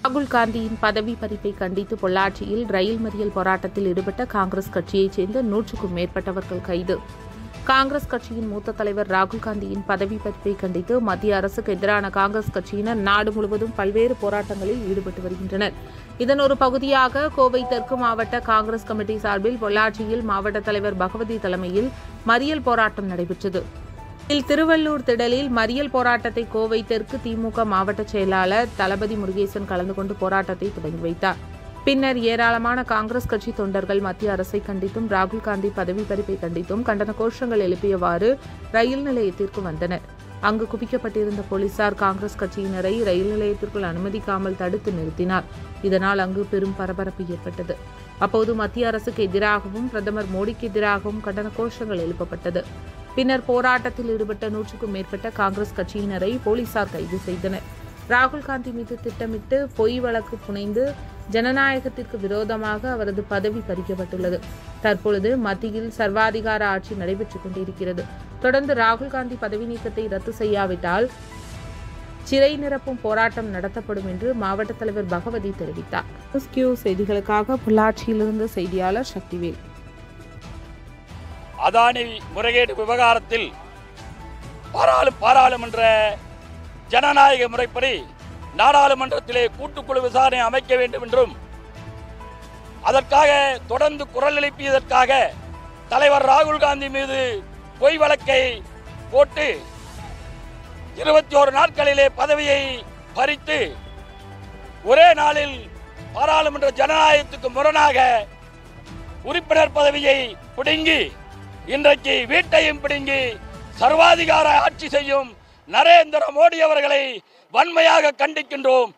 ராகுல் காந்தியின் பதவி பறிப்பை கண்டித்து பொள்ளாச்சியில் ரயில் மறியல் போராட்டத்தில் ஈடுபட்ட காங்கிரஸ் கட்சியைச் சேர்ந்த நூற்றுக்கும் மேற்பட்டவர்கள் கைது காங்கிரஸ் கட்சியின் மூத்த தலைவர் ராகுல் காந்தியின் பதவி பறிப்பை கண்டித்து மத்திய அரசுக்கு எதிரான காங்கிரஸ் கட்சியினர் நாடு முழுவதும் பல்வேறு போராட்டங்களில் ஈடுபட்டு வருகின்றனர் இதன் ஒரு பகுதியாக கோவை தெற்கு மாவட்ட காங்கிரஸ் கமிட்டி சார்பில் பொள்ளாச்சியில் மாவட்ட தலைவர் பகவதி தலைமையில் மறியல் போராட்டம் நடைபெற்றது இதில் திருவள்ளூர் திடலில் மறியல் போராட்டத்தை கோவை தெற்கு திமுக மாவட்ட செயலாளர் தளபதி முருகேசன் கலந்து கொண்டு போராட்டத்தை தொடங்கி வைத்தார் பின்னர் ஏராளமான காங்கிரஸ் கட்சி தொண்டர்கள் மத்திய அரசை கண்டித்தும் ராகுல் காந்தி பதவி பறிப்பை கண்டித்தும் கண்டன கோஷங்கள் எழுப்பியவாறு ரயில் நிலையத்திற்கு வந்தனர் அங்கு குவிக்கப்பட்டிருந்த போலீசார் காங்கிரஸ் கட்சியினரை ரயில் நிலையத்திற்குள் அனுமதிக்காமல் தடுத்து நிறுத்தினார் இதனால் அங்கு பெரும் பரபரப்பு ஏற்பட்டது அப்போது மத்திய அரசுக்கு எதிராகவும் பிரதமர் மோடிக்கு எதிராகவும் கண்டன கோஷங்கள் எழுப்பப்பட்டது பின்னர் போராட்டத்தில் ஈடுபட்ட நூற்றுக்கும் மேற்பட்ட காங்கிரஸ் கட்சியினரை போலீசார் கைது செய்தனர் ராகுல் காந்தி மீது திட்டமிட்டு பொய் வழக்கு புனைந்து ஜனநாயகத்திற்கு விரோதமாக அவரது பதவி பறிக்கப்பட்டுள்ளது தற்பொழுது மத்தியில் சர்வாதிகார ஆட்சி நடைபெற்றுக் கொண்டிருக்கிறது தொடர்ந்து ராகுல் காந்தி பதவி நீக்கத்தை ரத்து செய்யாவிட்டால் சிறை நிரப்பும் போராட்டம் நடத்தப்படும் என்று மாவட்ட தலைவர் பகவதி தெரிவித்தார் நியூஸ் கியூ செய்திகளுக்காக பொள்ளாச்சியிலிருந்து செய்தியாளர் சக்திவேல் அதானி முறைகேடு விவகாரத்தில் பாராளு பாராளுமன்ற ஜனநாயக முறைப்படி நாடாளுமன்றத்திலே கூட்டுக்குழு விசாரணை அமைக்க வேண்டும் என்றும் அதற்காக தொடர்ந்து குரல் எழுப்பியதற்காக தலைவர் ராகுல் காந்தி மீது பொய் வழக்கை போட்டு இருபத்தி ஒரு நாட்களிலே பதவியை பறித்து ஒரே நாளில் பாராளுமன்ற ஜனநாயகத்துக்கு முரணாக உறுப்பினர் பதவியை பிடுங்கி இன்றைக்கு வீட்டையும் பிடுங்கி சர்வாதிகார ஆட்சி செய்யும் நரேந்திர மோடி அவர்களை வன்மையாக கண்டிக்கின்றோம்